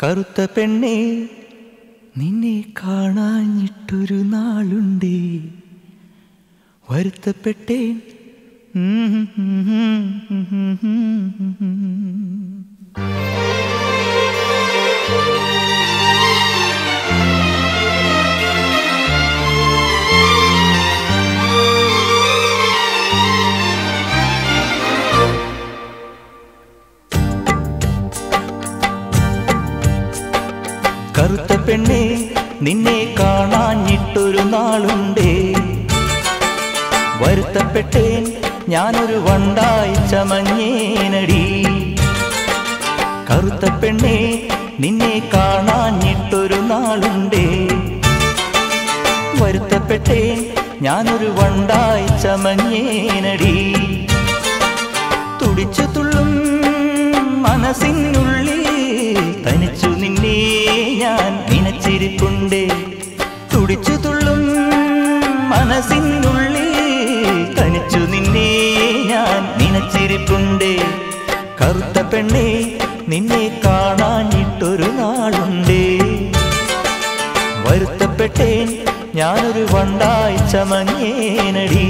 കറുത്ത പെണ്ണേ നിന്നെ കാണാഞ്ഞിട്ടൊരു നാളുണ്ടേ വരുത്തപ്പെട്ടേൻ കറുത്ത പെണ്ണേ നിന്നെ കാണാഞ്ഞിട്ടൊരു നാളുണ്ടേ വരുത്തപ്പെട്ടേൻ ഞാനൊരു വണ്ടായി ചമഞ്ഞേനടി കറുത്ത പെണ്ണേ നിന്നെ കാണാഞ്ഞിട്ടൊരു നാളുണ്ടേ വരുത്തപ്പെട്ടേൻ ഞാനൊരു വണ്ടായി ചമഞ്ഞേനടി തുടിച്ചു തുള്ളും മനസ്സിനുള്ളിൽ തനിച്ചു നിന്നെ ഞാൻ നനച്ചിരിപ്പുണ്ടേ തുടിച്ചു തുള്ളും മനസ്സിനുള്ളിൽ തനിച്ചു നിന്നെ ഞാൻ നനച്ചിരിപ്പുണ്ടേ കറുത്ത പെണ്ണേ നിന്നെ കാണാഞ്ഞിട്ടൊരു നാളുണ്ടേ വരുത്തപ്പെട്ടേൻ ഞാനൊരു വണ്ടായി ചമഞ്ഞേനടി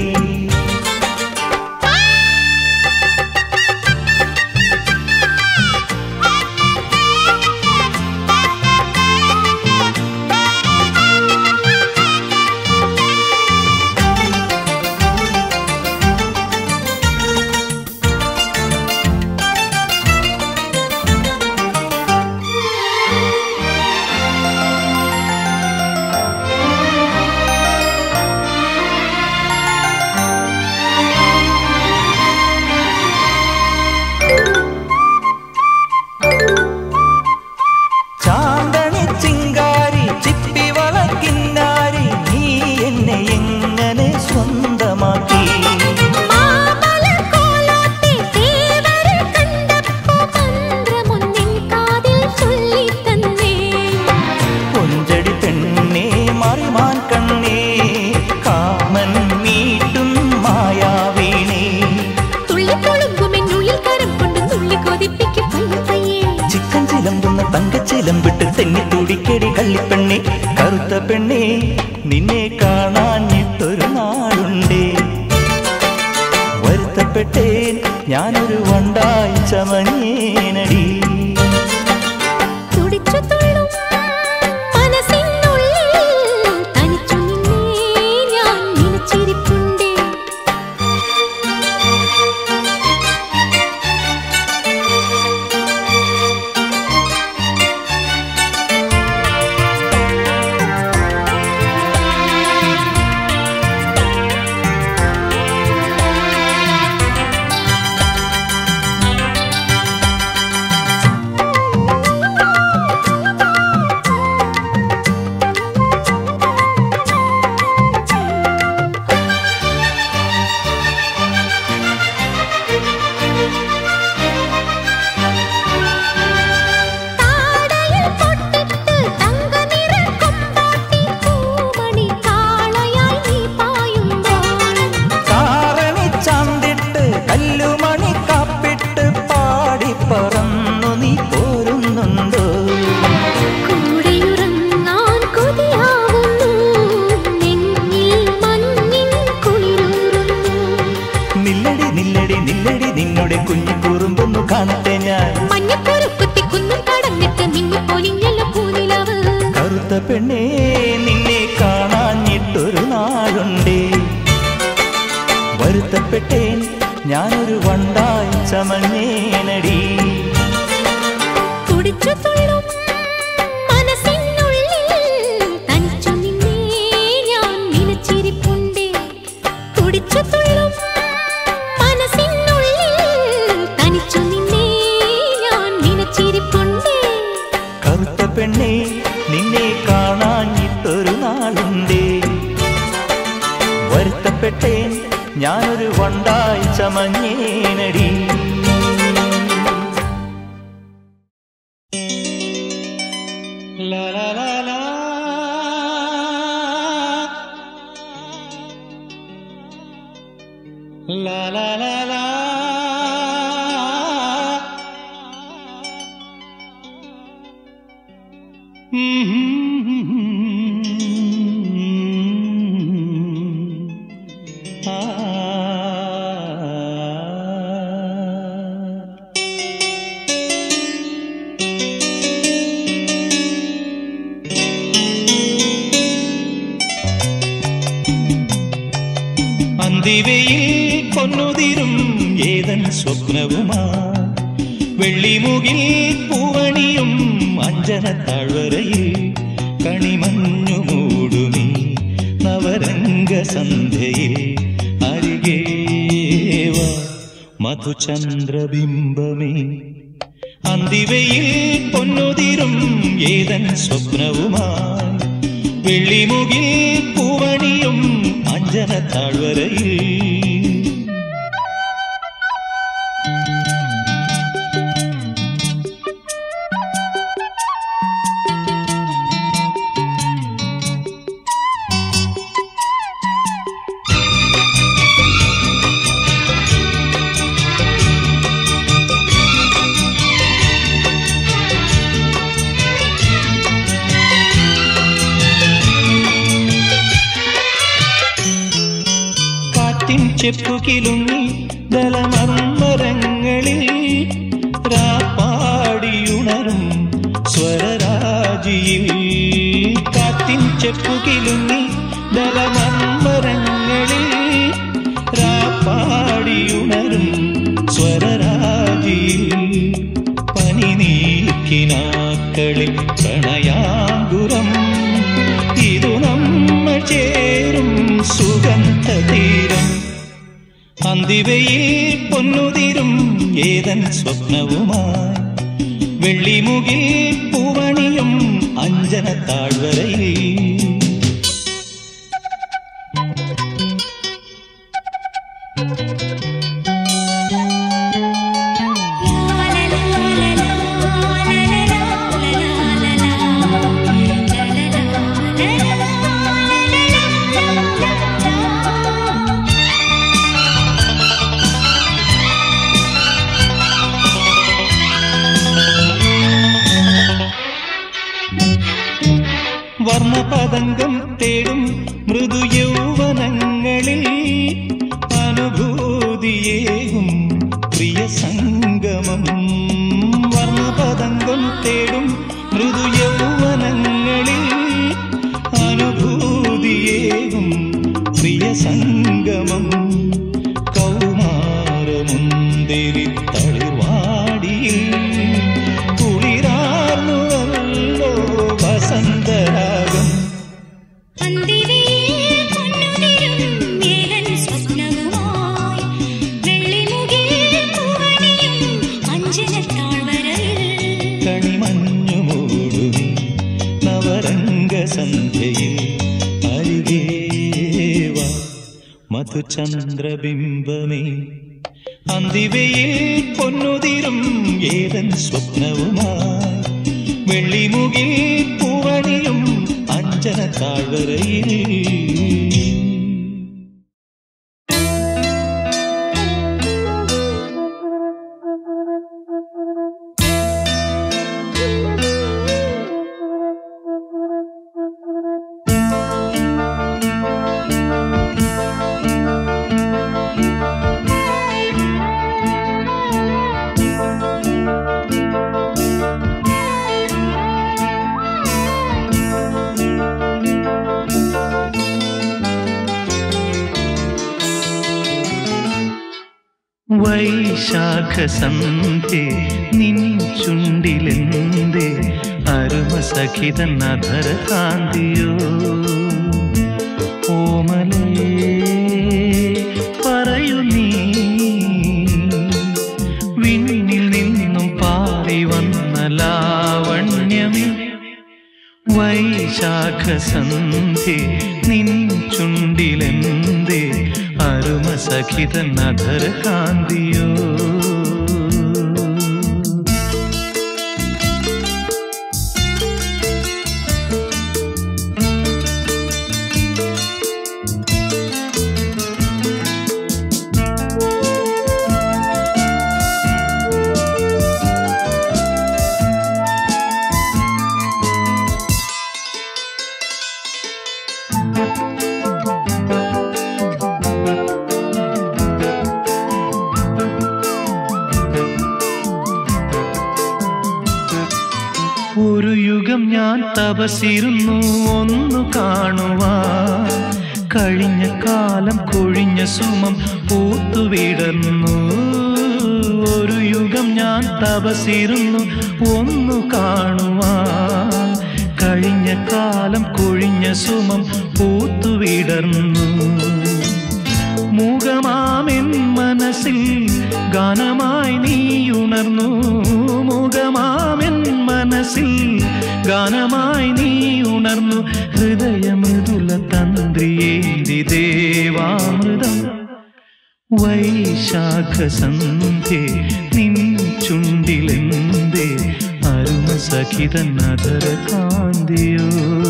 ചാന്തണി ചിങ്കാരി ചിപ്പി വളക്കിന്നാരി നീ എന്നെ എങ്ങനെ സ്വന്തമാക്കി മാമലക്കോലാത്തെ തേവരെ കണ്ടപ്പോ മന്ത്രമൊന്നിൻ കാതിൽ ചൊല്ലിത്തന്നേ. കൊഞ്ചടി പെണ്ണേ മറിമാൻ കണ്ണേ കാമൻ മീട്ടും മായാവീണേ തുള്ളിത്തുളുമ്പുമെന്നുള്ളിൽ കരം കൊണ്ട് തുള്ളി കൊതിപ്പിക്കും പയ്യെ പയ്യെ. ചിക്കൻ ചിലമ്പുന്ന തങ്കച്ചിലമ്പിട്ട് തെന്നി തുടിക്കടി കള്ളിപ്പെണ്ണേ കറുത്ത പെണ്ണേ നിന്നെ കാണാഞ്ഞിട്ടൊരു നാളുണ്ടേ വരുത്തപ്പെട്ടേൻ ഞാനൊരു വണ്ടായി ചമഞ്ഞേനടി തുടിച്ചു തുള്ളും മനസ്സിനുള്ളിൽ തനിച്ചു നിന്നെ ഞാൻ നനച്ചിരിപ്പുണ്ടേ. താടയിൽ പൊട്ടിട്ട് തങ്കനിറ കൊമ്പാട്ടി പൂമണി കാളയായി നീ പായുമ്പോൾ കാരണി ചാന്തിട്ട് കല്ലുമണി കാപ്പിട്ട് പാടി പറന്നു നീ പോരുന്നുണ്ടോ കൂടെയുറങ്ങാൻ കൊതിയാവുന്നു നെഞ്ഞിൽ മഞ്ഞിൻ കുളിരൂറുന്നു നില്ലടി നില്ലടി നില്ലടി നിന്നുടെ കുഞ്ഞു കുറുമ്പൊന്നു കാണട്ടെ ഞാൻ മഞ്ഞക്കുരുക്കുത്തി കുന്നും കടന്നിട്ട് മിന്നിപ്പൊലിഞ്ഞല്ലോ പൂനിലവ് കറുത്ത പെണ്ണേ നിന്നെ കാണാഞ്ഞിട്ടൊരു നാളുണ്ടേ വരുത്തപ്പെട്ടേൻ ഞാനൊരു വണ്ടായി ചമഞ്ഞേനടി തുടിച്ചു തുള്ളും മനസ്സിനുള്ളിൽ തനിച്ചു നിന്നെ ഞാൻ നനച്ചിരിപ്പുണ്ടേ തുടിച്ചു തുള്ളും മനസ്സിനുള്ളിൽ തനിച്ചു നിന്നെ ഞാൻ നനച്ചിരിപ്പുണ്ടേ കറുത്ത പെണ്ണേ നിന്നെ കാണാഞ്ഞിട്ടൊരു നാളുണ്ടേ വരുത്തപ്പെട്ടേൻ ഞാനൊരു വണ്ടായി ചമഞ്ഞേനടി ആ അന്തിവയിൽ പൊന്നുതിരും ഏതൻ സ്വപ്നവുമാ വെള്ളിമുകിൽ പൂവണിയും അഞ്ജന താഴ്വരയിൽ കണിമഞ്ഞു മൂടുമീ നവരംഗ സന്ധ്യയിൽ അരികേവ മധുചന്ദ്രബിംബമേ അന്തിവയിൽ പൊന്നുതിരും ഏതൻ സ്വപ്നവുമായി വെള്ളിമുകിൽ പൂവണിയും അഞ്ജന താഴ്വരയിൽ കാറ്റിൻ ചെപ്പുകിലുങ്ങി ദലമർമരങ്ങളിൽ രാപ്പാടിയുണരും സ്വരരാജിയിൽ കാറ്റിൻ ചെപ്പുകിലുങ്ങി ദലമർമരങ്ങളിൽ രാപ്പാടിയുണരും സ്വരരാജിയിൽ പനി നീക്കിനാക്കളിൽ പ്രണയാങ്കുരം ഇതു നമ്മൾ ചേരും സുഗന്ധ തീരം അന്തിവയിൽ പൊന്നുതിരും ഏതൻ സ്വപ്നവുമായി വെള്ളിമുകിൽ പൂവണിയും അഞ്ജന താഴ്വരയിൽ വർണ്ണപതംഗം തേടും മൃദു യൗവനങ്ങളിൽ അനുഭൂതിയേകും പ്രിയ സംഗമം വർണ്ണപതംഗം തേടും മൃദു യൗവനങ്ങളിൽ അനുഭൂതിയേകും പ്രിയ സംഗമം കൗമാരമുന്തിരി തളിർവാടിയിൽ കുളിരാർന്നുവല്ലോ വസന്തരാഗം കണിമഞ്ഞു മൂടുമി നവരംഗ സന്ധ്യയിൽ അരികേവ മധുചന്ദ്രബിംബമേ അന്തിവയിൽ പൊന്നുതിരും ഏതൻ സ്വപ്നവുമായി വെള്ളിമുകിൽ പൂവണിയും അഞ്ജന താഴ്വരയിൽ വൈശാഖസന്ധ്യേ നിൻ ചുണ്ടിലെന്തേ അരുമസഖിതൻ അധര കാന്തിയോ ഓമലേ പറയൂ നീ വിണ്ണിൽ നിന്നും പാറി വന്ന ലാവണ്യമേ വൈശാഖസന്ധ്യേ നിൻ ചുണ്ടിലെന്തേ അരുമസഖിതൻ അധര കാന്തിയോ ഒരു യുഗം ഞാൻ തപസിരുന്നു ഒന്നു കാണുവാൻ കഴിഞ്ഞ കാലം കൊഴിഞ്ഞ സുമം പൂത്തുവിടർന്നു ഒരു യുഗം ഞാൻ തപസിരുന്നു ഒന്നു കാണുവാൻ കഴിഞ്ഞ കാലം കൊഴിഞ്ഞ സുമം പൂത്തുവിടർന്നു മുഖമാമെൻ മനസ്സിൽ ഗാനമായി നീ ഉണർന്നു മുഖമാമെൻ മനസ്സിൽ ഗാനമായി നീ ഉണർന്നു ഹൃദയമൃദുല തന്ത്രിയേന്തി ദേവാമൃതം വൈശാഖ സന്ധ്യേ നിൻ ചുണ്ടിലെന്തേ അരുമ സഖിതൻ അതര കാന്തിയോ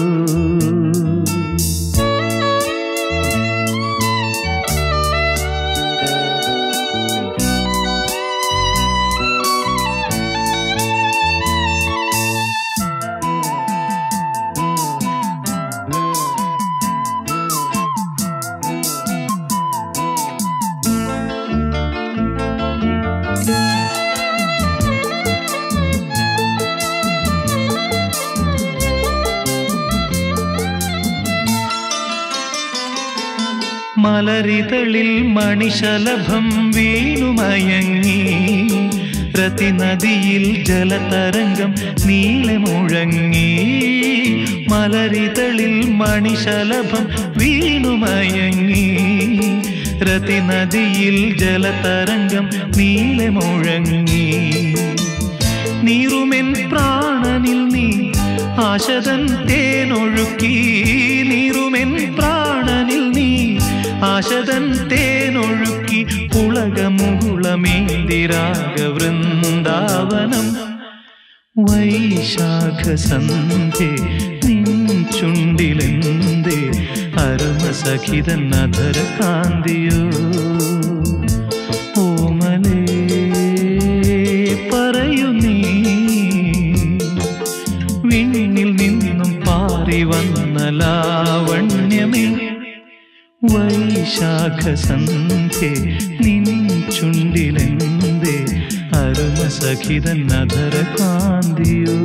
മലരിതളിൽ മണിശലഭം വീണുമയങ്ങി പ്രതിനദിയിൽ ജലതരംഗം നീളെ മുഴങ്ങി മലരിതളിൽ മണിശലഭം വീണുമയങ്ങി രതിനദിയിൽ ജലതരംഗം നീളെ മുഴങ്ങി നീറുമെൻ പ്രാണനിൽ നീ ആശതൻ തേനൊഴുക്കി നീറുമെൻ പ്രാണനിൽ നീ ആശതൻ തേനൊഴുക്കി പുളകമുകുളമേന്തിരാഗ വൃന്ദാവനം വൈശാഖ സന്ധ്യേ നിൻ ചുണ്ടിലെന്തേ അരുമ സഖിതൻ അധര കാന്തിയോ ഓമലേ പറയൂ നീ വിണ്ണിൽ നിന്നും പാറി വന്ന ലാവണ്യമേ വൈശാഖ സന്ധ്യേ നിൻ ചുണ്ടിലെന്തേ അരുമ സഖിതൻ അധര കാന്തിയോ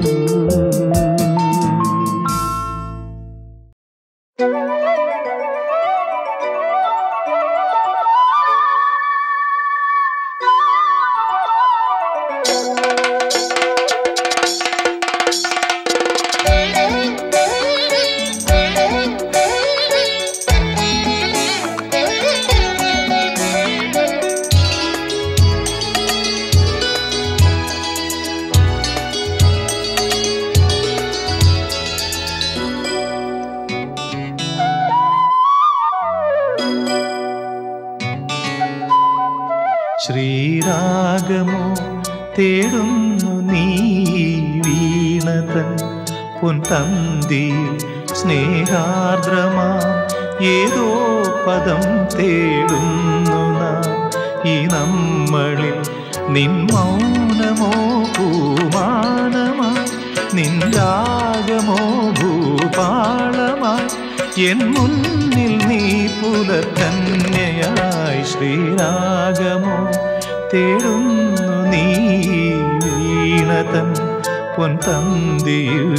ശ്രീരാഗമോ തേടുന്നു നീ വീണതൻ പൊൻതന്തി സ്നേഹാർദ്രമാം ഏതോ പദം തേടുന്നു നാം ഈ നമ്മളിൽ നിൻ മൗനമോ പൂമാനമായി നിൻ രാഗമോ ഭൂപാളമായി എൻ മുന്നിൽ നീ പുലർക്കന്യയായി ശ്രീരാഗമോ തേടുന്നു നീ വീണതൻ പൊൻതന്തിയിൽ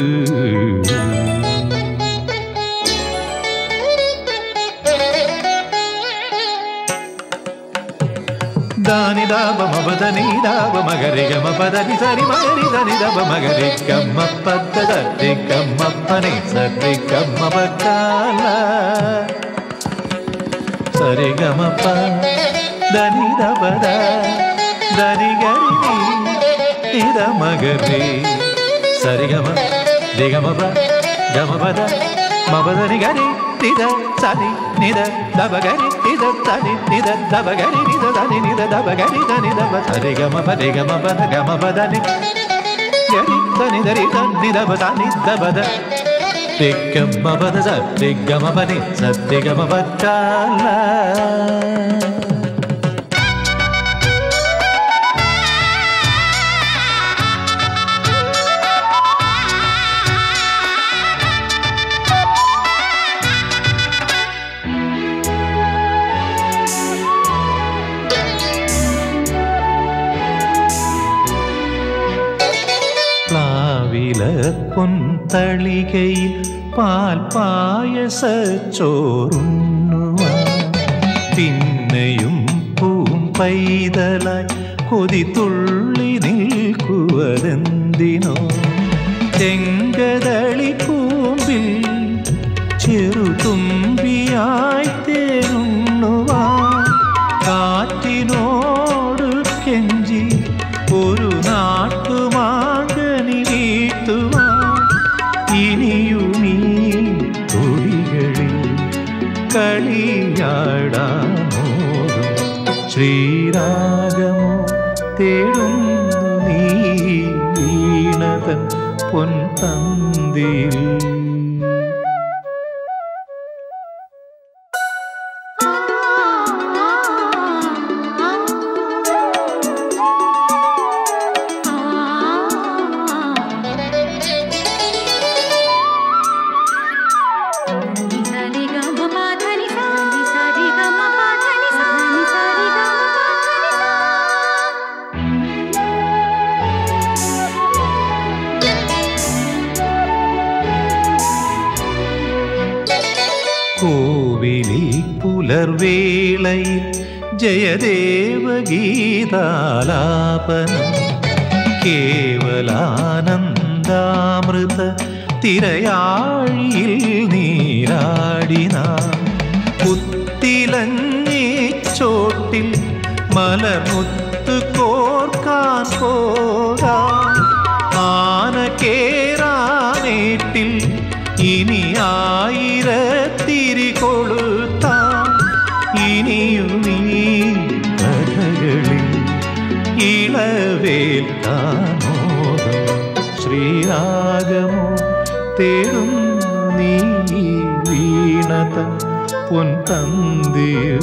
దాని దాబ మబదని దాబ మగరి గమ పదని సరి మగరి దని దబ మగరి గమ్మ పద్ద దరి గమ్మ పని సరి గమ్మ పక్కాల సరి గమ ప దని దబద దని గరి నిద మగరి సరి గమ దిగమ ప గమ పద మబదని గరి నిద సని నిద దబగరి నిద సని నిద దబగరి నిద దని నిద దబగరి దని దబ సరి గమ పది గమ పద గమ పదని గరి దని దరి దని దబ దని దబద దిగ్గమ పద సద్దిగ్గమ పని సద్దిగమ పక్కాల പ്ലാവില പൊൻതളികയിൽ പാൽ പായസ ചോറുണ്ണുവാൻ പിന്നെയും പൂം പൈതലായി കൊതി തുള്ളി നിൽക്കുവതെന്തിനോ ചെങ്കതളി കൂമ്പിൽ ചെറുതുമ്പിയായി തേനുണ്ണുവാൻ കാറ്റിനോട് കെഞ്ചി ഒരു നാട്ടുമാങ്കനി വീട്ടുവാൻ ഇനിയുമീ തൊഴികളിൽ കളിയാടാമോ ശ്രീരാഗമോ തേടുന്നു നീ വീണതൻ പൊൻതന്തിയിൽ കോവിലിൽ പുലർവേളയിൽ ജയദേവ ഗീതാലാപനം കേവലാനന്ദാമൃത തിരയാഴിയിൽ നീരാടിന കുത്തിലങ്ങി ചോട്ടിൽ മലർമുത്ത് കോർക്കാൻ പോകാം ആന കേറാനേട്ടിൽ ഇനി ആയിരത്തിരി കൊളുത്താം ഇനിയും നീ കഥകളിൽ ഇളവേൽക്കാമോ ശ്രീരാഗമോ തേടുന്നു നീ വീണത പൊൻതന്തിയിൽ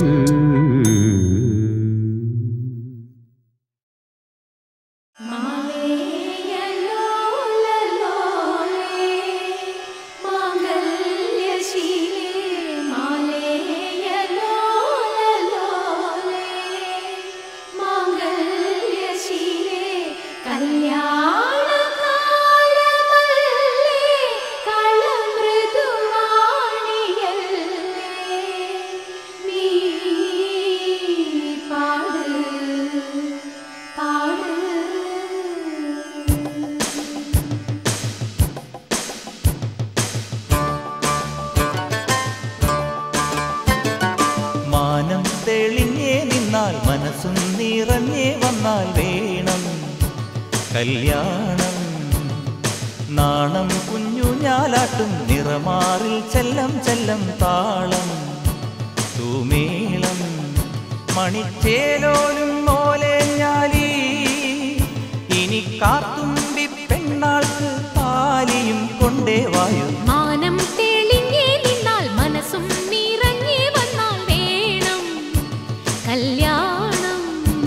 മാനം തെളിഞ്ഞേ നിന്നാൽ മനസ്സും നിറഞ്ഞേ വന്നാൽ വേണം കല്യാണം നാണം കുഞ്ഞു ഞാലാട്ടും നിറമാറിൽ ചെല്ലം ചെല്ലം താളം തൂമേളം മണിച്ചേലോലും മോലേഞ്ഞാലി ഇനി കാത്തുമ്പി പെണ്ണാൾക്ക് താലിയും കൊണ്ടേ വായു മാനം തെളിഞ്ഞേ നിന്നാൽ മനസ്സും നിറഞ്ഞേ വന്നാൽ വേണം കല്യാണം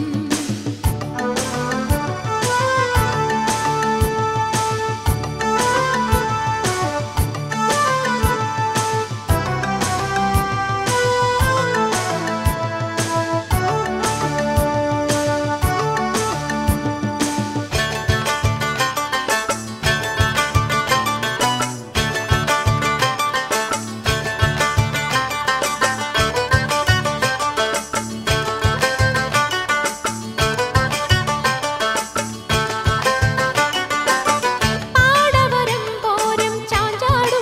പാടവരം പോരം ചാഞ്ചാടും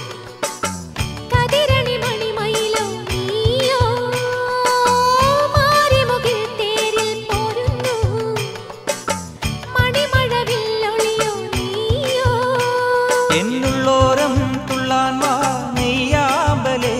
കതിരണി മണിമയിലോ നീയോ മാരിമുകിൽ തേരിൽ പോരുന്നു മണിമഴവില്ലൊളിയോ നീയോ എന്നുള്ളോരം തുള്ളാൻ വാ നെയ്യാമ്പലേ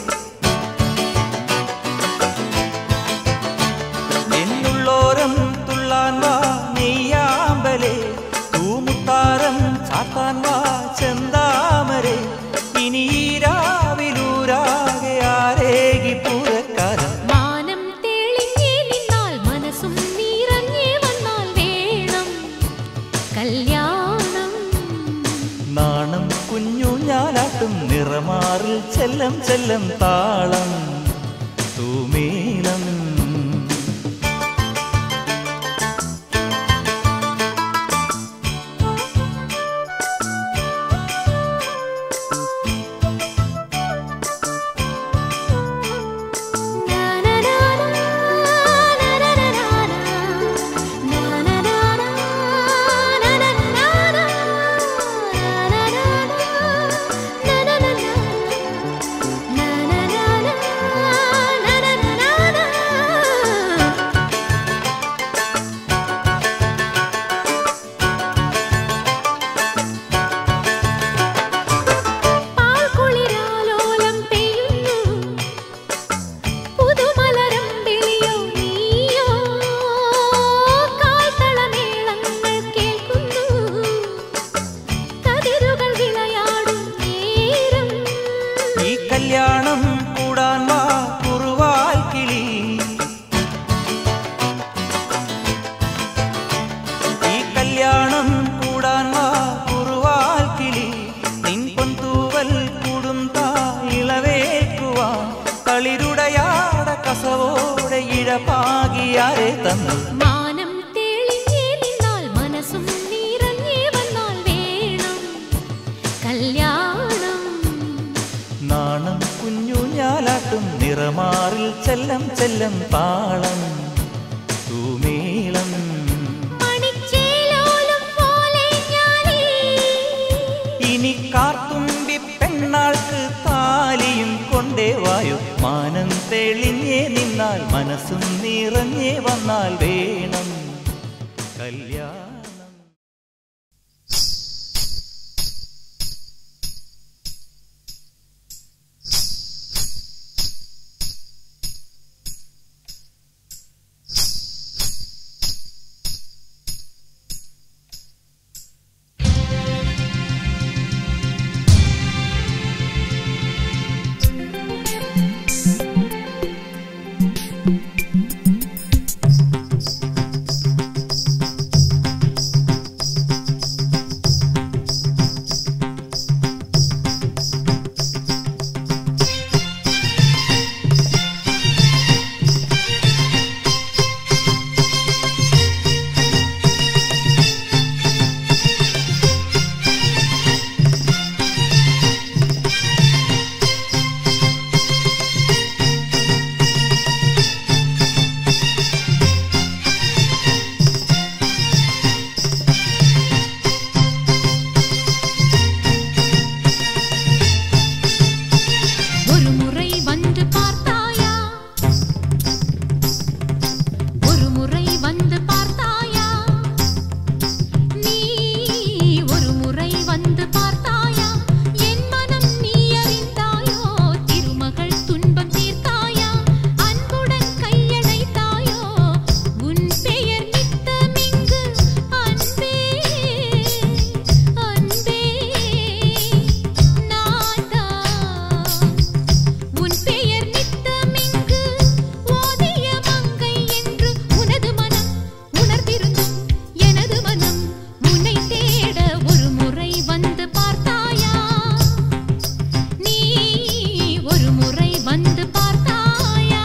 എന്നുള്ളോരം തുള്ളാൻ വാ നെയ്യാമ്പലേ തൂമുത്താരം ചാത്താൻ വാ ചെന്താമരേ ഇനി ഈ രാവിലൂരാകെ ആരേകി പൂരക്കാരം മാനം തെളിഞ്ഞേ നിന്നാൽ മനസ്സും നിറഞ്ഞേ വന്നാൽ വേണം കല്യാണം നാണം കുഞ്ഞു ഞാലാട്ടും നിറമാറിൽ ചെല്ലം ചെല്ലം താളം തൂമേലം കല്യാണം കൂടാൻ വാ കുറുവാൽ കിളി ഈ കല്യാണം കൂടാൻ വാ കുറുവാൽ കിളി നിൻ പൊന്തൂവൽ കൂടും താ ഇളവേക്കുവാ കളിരുടയാട കസവോടെ ഇഴപാകിയാരെ തന്നു മാനം തെളിഞ്ഞേ നിന്നാൽ മനസ്സും നിറഞ്ഞേ വന്നാൽ വേണം കല്യാണം നാണം കുഞ്ഞു ഞാലാട്ടും നിറമാറിൽ ചെല്ലം ചെല്ലം താളം തൂമേളം മണിച്ചേലോലും പോലെ ഞാനേ ഇനി കാർത്തുമ്പി പെണ്ണാൾക്ക് താലിയും കൊണ്ടേ വായു മാനം തെളിഞ്ഞേ നിന്നാൽ മനസ്സും നിറഞ്ഞേ വന്നാൽ വേണം കല്യാണം ஒரு முறை வந்து பார்த்தாயா ஒரு முறை வந்து பார்த்தாயா நீ ஒரு முறை வந்து பார்த்தாயா என் மனம் நீ அறிந்தாயோ திருமகள் துன்பம் தீர்த்தாயா அன்புடன் கையணைத்தாயோ உன் பெயர் நித்தமிங்கு அன்பே அன்பே நான்தான் உன் பெயர் நித்தமிங்கு ஓதிய மங்கை என்று உனது மனம் உணர்ந்திருந்தும் எனது மனம் உன்னை தேட ஒரு முறை வந்து பார்த்தாயா நீ ஒரு முறை வந்து பார்த்தாயா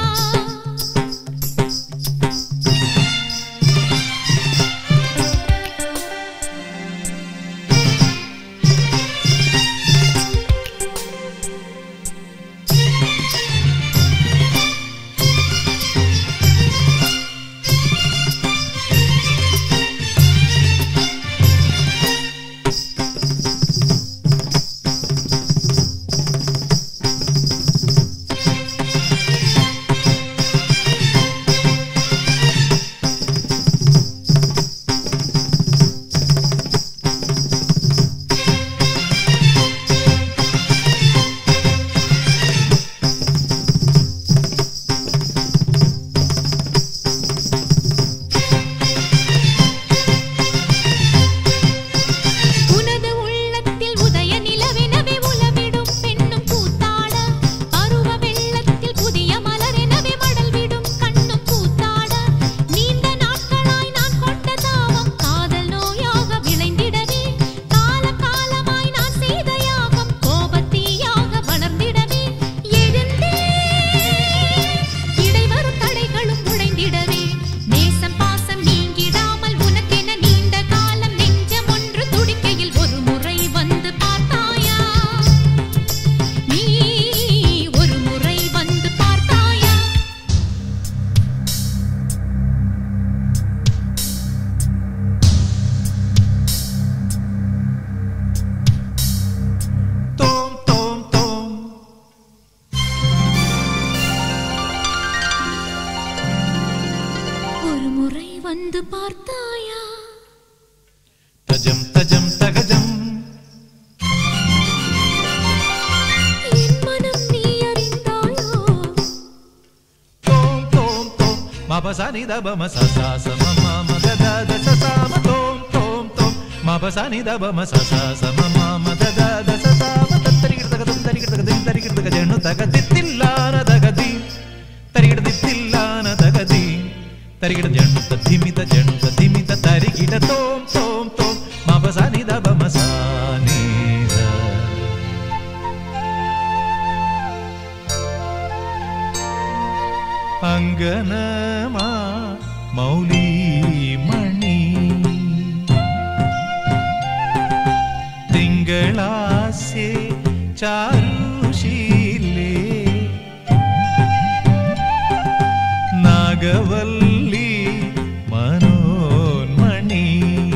உனது உள்ளத்தில் உதய நிலவெனவே உலவிடும் பெண்ணும் கூத்தாட பருவ வெள்ளத்தில் புதிய மலரெனவே மடல் விடும் கண்ணும் கூத்தாட நீண்ட நாட்களாய் நான் கொண்ட தாவம் காதல் நோயாக விளைந்திடவே கால காலமாய் நான் செய்த யாகம் கோபத்தீயாக வளர்ந்திடவே எழுந்தே இடைவரும் தடைகளும் உடைந்திடவே நேசம் பாசம் நீங்கிடாமல் உனக்கென நீண்ட காலம் நெஞ்சம் ஒன்று துடிக்கையில் ஒரு முறை வந்து பார்த்தாயா நீ ஒரு முறை வந்து பார்த்தாயா തോം തോം തോം ஒரு முறை வந்து பார்த்தாயா തജം തജം തകജം என் மனம் நீ அறிந்தாயோ തോം തോം തോം മപസനി ദബമ സസാസ മമ മദദ ദസസാമ തോം തോം തോം മപസനി ദബമ സസാസ മമ മദദ ദസസാമ തത്തരികിടതക തും തരികിടതക ദിം തരികിടതക ജണു തകതിത്തില്ലാന തകതി തരികിട തിത്തില്ലാന തകതി തരികിട ജണ്ട ധിമിത ജണ്ട ധിമിത തരികിട തോം തോം തോം മപസാനിത ബമസാനിത അങ്കനമാ മൗലിമണി തിങ്കളാസ്യേ ചാരുശീലേ നാഗവല്ലി മനോന്മണി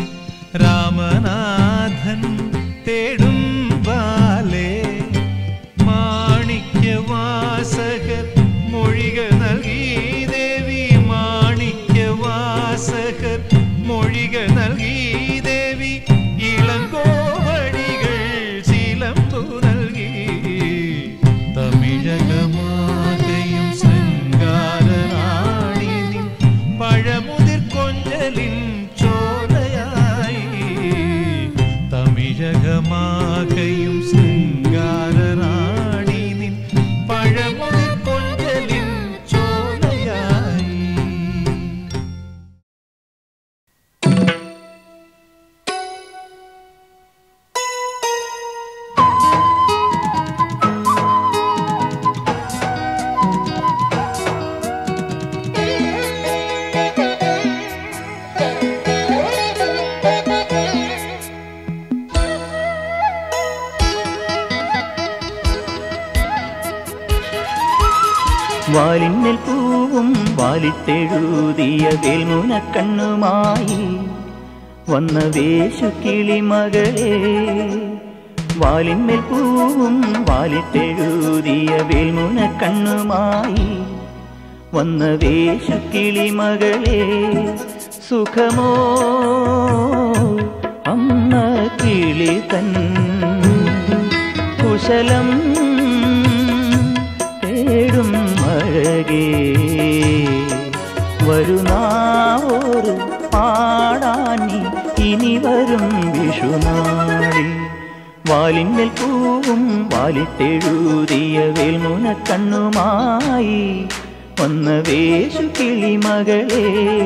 രാമനാഥൻ തേടും ബാലേ മാണിക്യവാസകർ മൊഴിക നൽകി ദേവി മാണിക്യവാസകർ മൊഴിക നൽകി ദേവി ഇളങ്കോവടികൾ ചിലമ്പു നൽകി തമിഴകമാകയും ശൃംഗാരനാണി നിൻ പഴമുതിർ കൊഞ്ചലിൻ ചോലയായി തമിഴകമാകയും ശൃംഗാരനാണി നിൻ പഴമുതിർ കൊഞ്ചലിൻ ചോലയായി വാലിന്മേൽ പൂവും വാലിട്ടെഴുതിയ വേൽമുന കണ്ണുമായി വന്ന വേശു കിളിമകളെ വാലിന്മേൽ പൂവും വാലിട്ടെഴുതിയ വേൽമുന കണ്ണുമായി വന്ന വേശു കിളിമകളെ സുഖമോ അമ്മ കിളി തൻ കുശലം തേടും അഴകേ വരുന്നാവോറ് പാടാനി ഇനി വരും വിഷുനാളിൽ വാലിന്മേൽ പൂവും വാലിട്ടെഴുതിയ വേൽമുന കണ്ണുമായി വന്ന വേശു കിളിമകളേ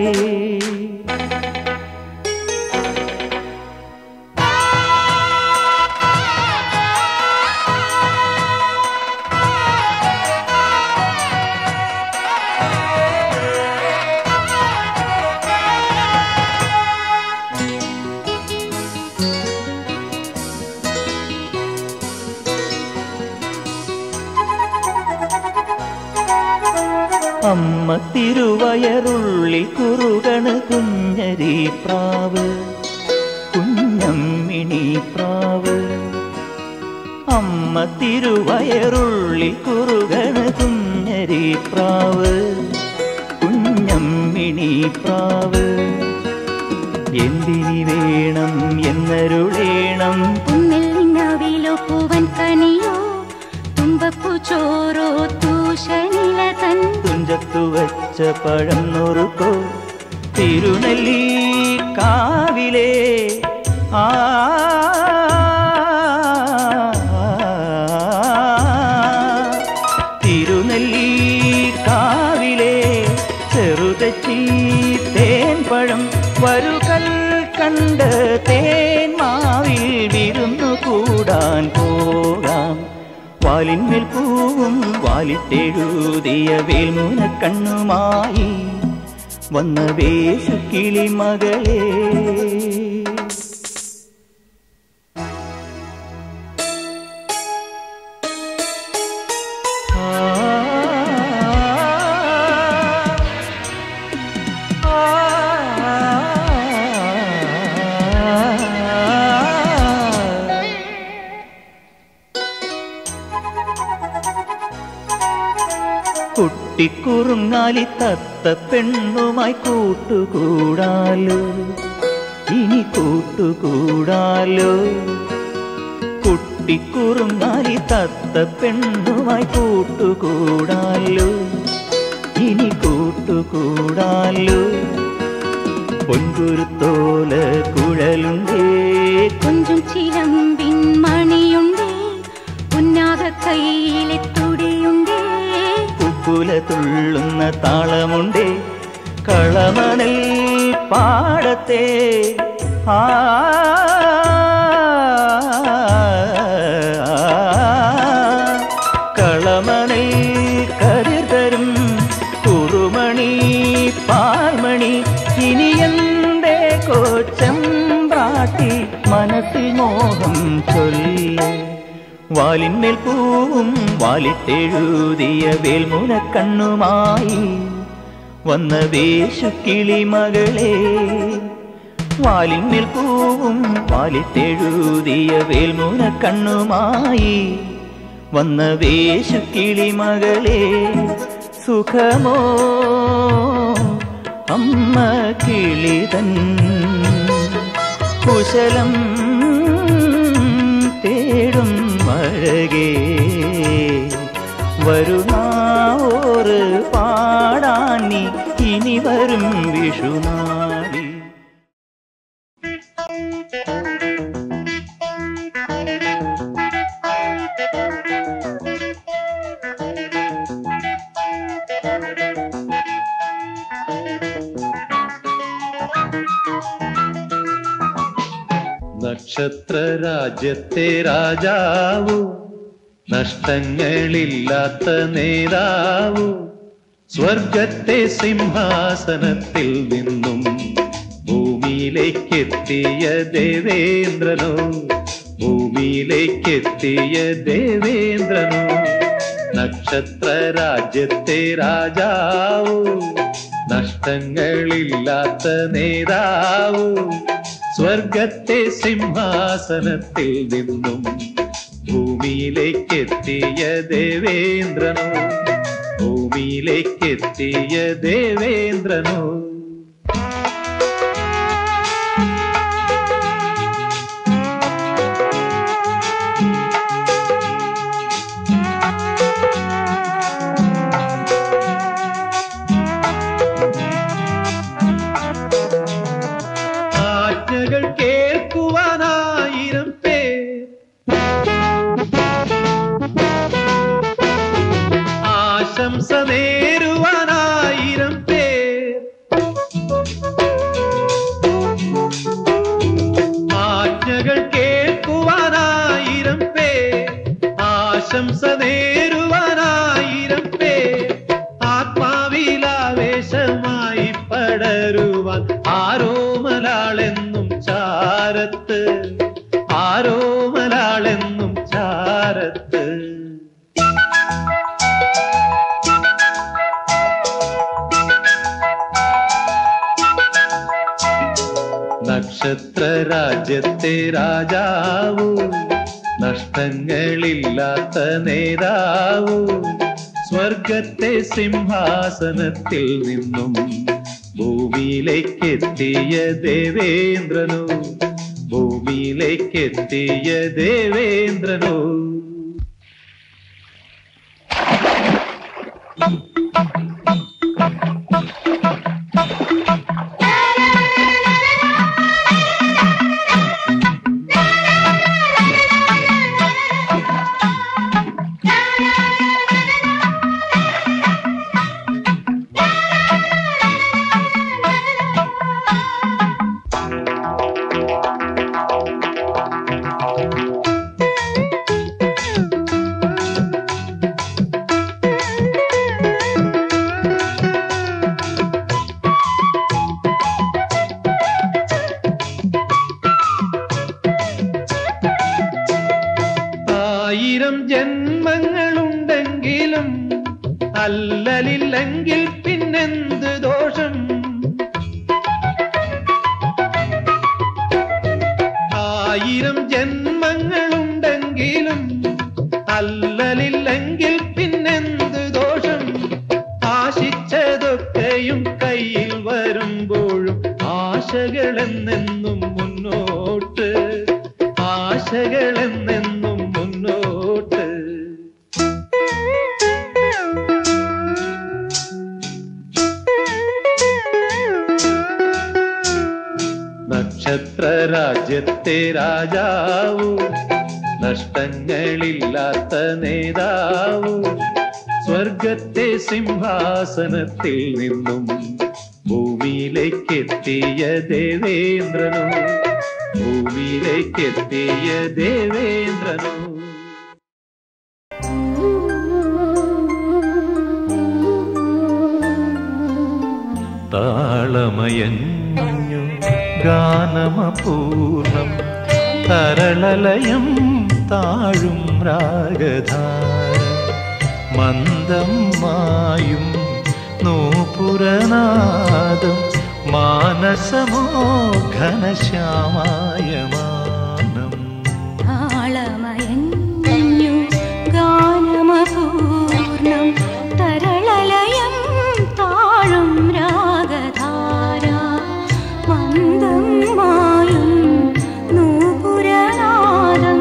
അമ്മ തിരുവയറുള്ളിൽ കുറുകണ് കുഞ്ഞരി പ്രാവ് കുഞ്ഞമ്മിണി പ്രാവ് അമ്മ തിരുവയറുള്ളിൽ കുറുകണ് കുഞ്ഞരി പ്രാവ് കുഞ്ഞമ്മിണി പ്രാവ് എന്തിനി വേണം എന്നരുളേണം പുന്നിൽ നിന്നവിലോ പൂവൻ കനിയോ തുമ്പപ്പൂ ചോറോ തൂഷനില തൻ തുഞ്ചത്തു വച്ച പഴം നുറുക്കോ തിരുനെല്ലി കാവിലെ ആ തിരുനെല്ലി കാവിലെ ചെറുതച്ചി തേൻ പഴം വരുകൾ കണ്ട് തേൻ മാവിൽ വിരുന്നു കൂടാൻ പോകാം വാലിന്മേൽ പൂവും വാലിട്ടെഴുതിയ വേൽമുന കണ്ണുമായി വന്ന വേശു കിളിമകളേ കുട്ടിക്കുറുങ്ങാലി തത്ത പെണ്ണുമായി കൂട്ടുകൂടാലോ ഇനി കൂട്ടുകൂടാലോ കുട്ടിക്കുറുങ്ങാലി തത്ത പെണ്ണുമായി കൂട്ടുകൂടാലോ ഇനി കൂട്ടുകൂടാലോ പൊൻകുരുത്തോല കുഴലുണ്ടേ കൊഞ്ചും ചിലമ്പിൻ മണിയുണ്ടേ ഉന്നാക കയ്യിലെ തുടി തുള്ളുന്ന താളമുണ്ടേ കളമണൽ പാടത്തെ ആ കളമണൽ കതിർ തരും കുറുമണി പാൽമണി ഇനി എന്റെ കോച്ചം പ്രാട്ടി മനസ്സിൽ മോഹം ചൊല്ലേ വാലിന്മേൽ പൂവും വാലിട്ടെഴുതിയ വേൽമുനക്കണ്ണുമായി വന്ന വേശുക്കിളി മകളെ വാലിന്മേൽ പൂവും വാലിട്ടെഴുതിയ വേൽമുനക്കണ്ണുമായി വന്ന വേശുക്കിളി മകളെ സുഖമോ അമ്മ കിളിതൻ കുശലം തേടും അഴകേ വരുന്നാവോറ് പാടാൻ നീ ഇനി വരും വിഷുനാളി നക്ഷത്ര രാജ്യത്തെ രാജാവു നഷ്ടങ്ങളില്ലാത്ത നേതാവു സ്വർഗത്തെ സിംഹാസനത്തിൽ നിന്നും ഭൂമിയിലേക്കെത്തിയ ദേവേന്ദ്രനോ ഭൂമിയിലേക്കെത്തിയ ദേവേന്ദ്രനോ നക്ഷത്ര രാജ്യത്തെ രാജാവു നഷ്ടങ്ങളില്ലാത്ത നേതാവു സ്വർഗത്തെ സിംഹാസനത്തിൽ നിന്നും ഭൂമിയിലേക്കെത്തിയ ദേവേന്ദ്രനോ ഭൂമിയിലേക്കെത്തിയ ദേവേന്ദ്രനോ ആജ്ഞകൾ കേൾക്കുവാനായിരം പേർ ആശംസ നേരുവാനായിരം പേർ ആജ്ഞകൾ കേൾക്കുവാനായിരം പേർ ആശംസ നേരുവാനായിരം പേർ ആത്മാവിലാവേശമായി പടരുവാൻ ആരോമലാളെന്നും ചാരത്ത് ആരോമലാളെന്നും ചാരത്ത് നക്ഷത്ര രാജ്യത്തെ രാജാവു നഷ്ടങ്ങളില്ലാത്ത നേതാവു സ്വർഗത്തെ സിംഹാസനത്തിൽ നിന്നും ഭൂമിയിലേക്കെത്തിയ ദേവേന്ദ്രനോ ഭൂമിയിലേക്കെത്തിയ ദേവേന്ദ്രനോ ആയിരം ജന്മങ്ങളുണ്ടെങ്കിലും അല്ലലില്ലെങ്കിൽ പിന്നെന്ത് ദോഷം ആയിരം ജന്മങ്ങളുണ്ടെങ്കിലും അല്ലലില്ലെങ്കിൽ പിന്നെന്ത് ദോഷം ആശിച്ചതൊക്കെയും കയ്യിൽ വരുമ്പോഴും ആശകളെന്നെന്നും മുന്നോട്ട് ആശകളെന്നെന്നും മുന്നോട്ട് നക്ഷത്ര രാജ്യത്തെ രാജാവു നഷ്ടങ്ങളില്ലാത്ത നേതാവു സ്വർഗത്തെ സിംഹാസനത്തിൽ നിന്നും ഭൂമിയിലേക്കെത്തിയ ദേവേന്ദ്രനോ ഭൂമിയിലേക്കെത്തിയ ദേവേന്ദ്രനോ താളമയഞ്ഞു ഗാനമപൂർണം തരളലയം താഴും രാഗധാര മന്ദം മായും നൂപുരനാദം മാനസമോ ഘനശ്യാമായ മാനം താളമയഞ്ഞു ഗാനമപൂർണം തരളലയം താഴും രാഗധാര മന്ദം മായും നൂപുരനാദം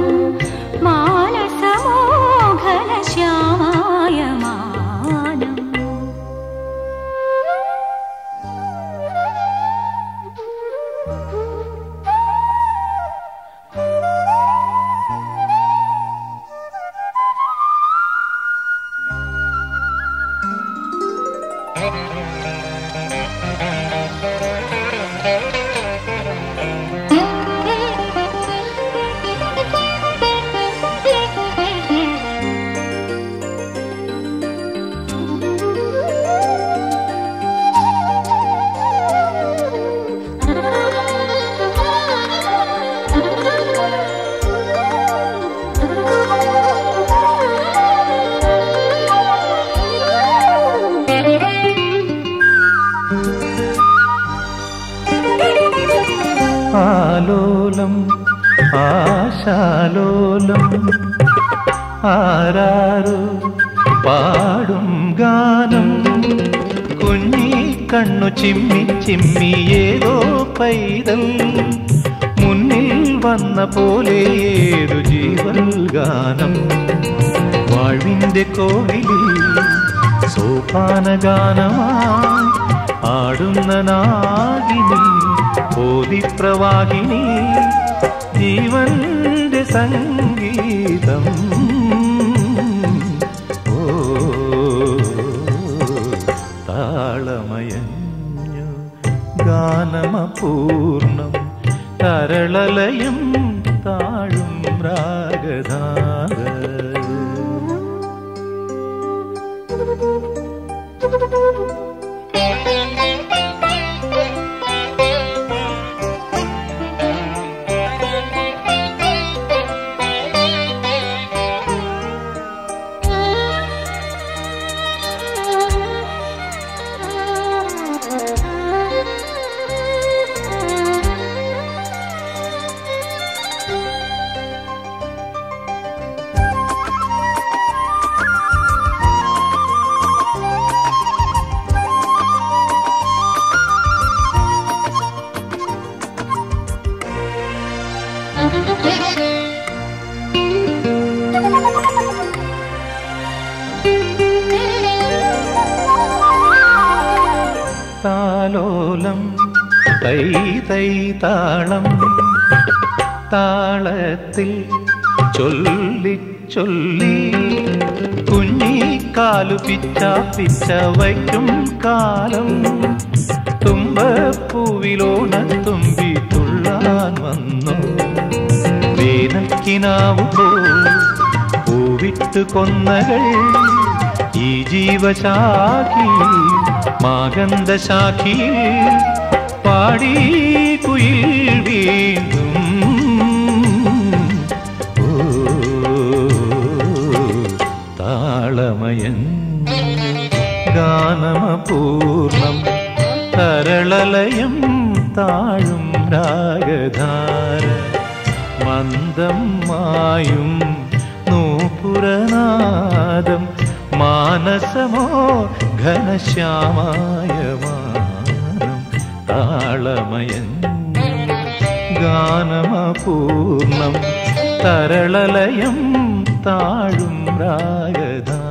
മാനസമോഘനശ്യാമായ മാനം ആലോലം ആശാലോലം ആരാരോ പാടും ഗാനം കുഞ്ഞി കണ്ണു ചിമ്മി ചിമ്മി ഏതോ പൈതൽ മുന്നിൽ വന്ന പോലെ ഏതു ജീവൽ ഗാനം വാഴ്വിന്റെ കോവിലിൽ സോപാന ഗാനമായി ആടുന്ന നാഗിനി ഓതിപ്രവാഹിനി ജീവന്റെ സംഗീതം ഓ താളമയഞ്ഞു ഗാനമപൂർണം തരളലയം താഴും രാഗധാര താലോലം തൈ തൈ താളം താളത്തിൽ ചൊല്ലി ചൊല്ലി കുഞ്ഞിക്കാലു പിച്ച പിച്ച വയ്ക്കും കാലം തുമ്പപ്പൂവിലോണത്തുമ്പി തുള്ളാൻ വന്നു വേനൽക്കിനാവു പോ പൂവിട്ട് കൊന്നകൾ ഈ ജീവശാഖി മാഗന്ധശാഖി പാടി കുയിൽ വീണ്ടും ഓ താളമയൻ ഗാനമപൂർണം തരളലയം താഴും രാഗധാര മന്ദം മായും നൂപുരനാദം മാനസമോ ഘനശ്യാമായ മാനം താളമയൻ ഗാനമപൂർണം തരളലയം താഴും രാഗധാര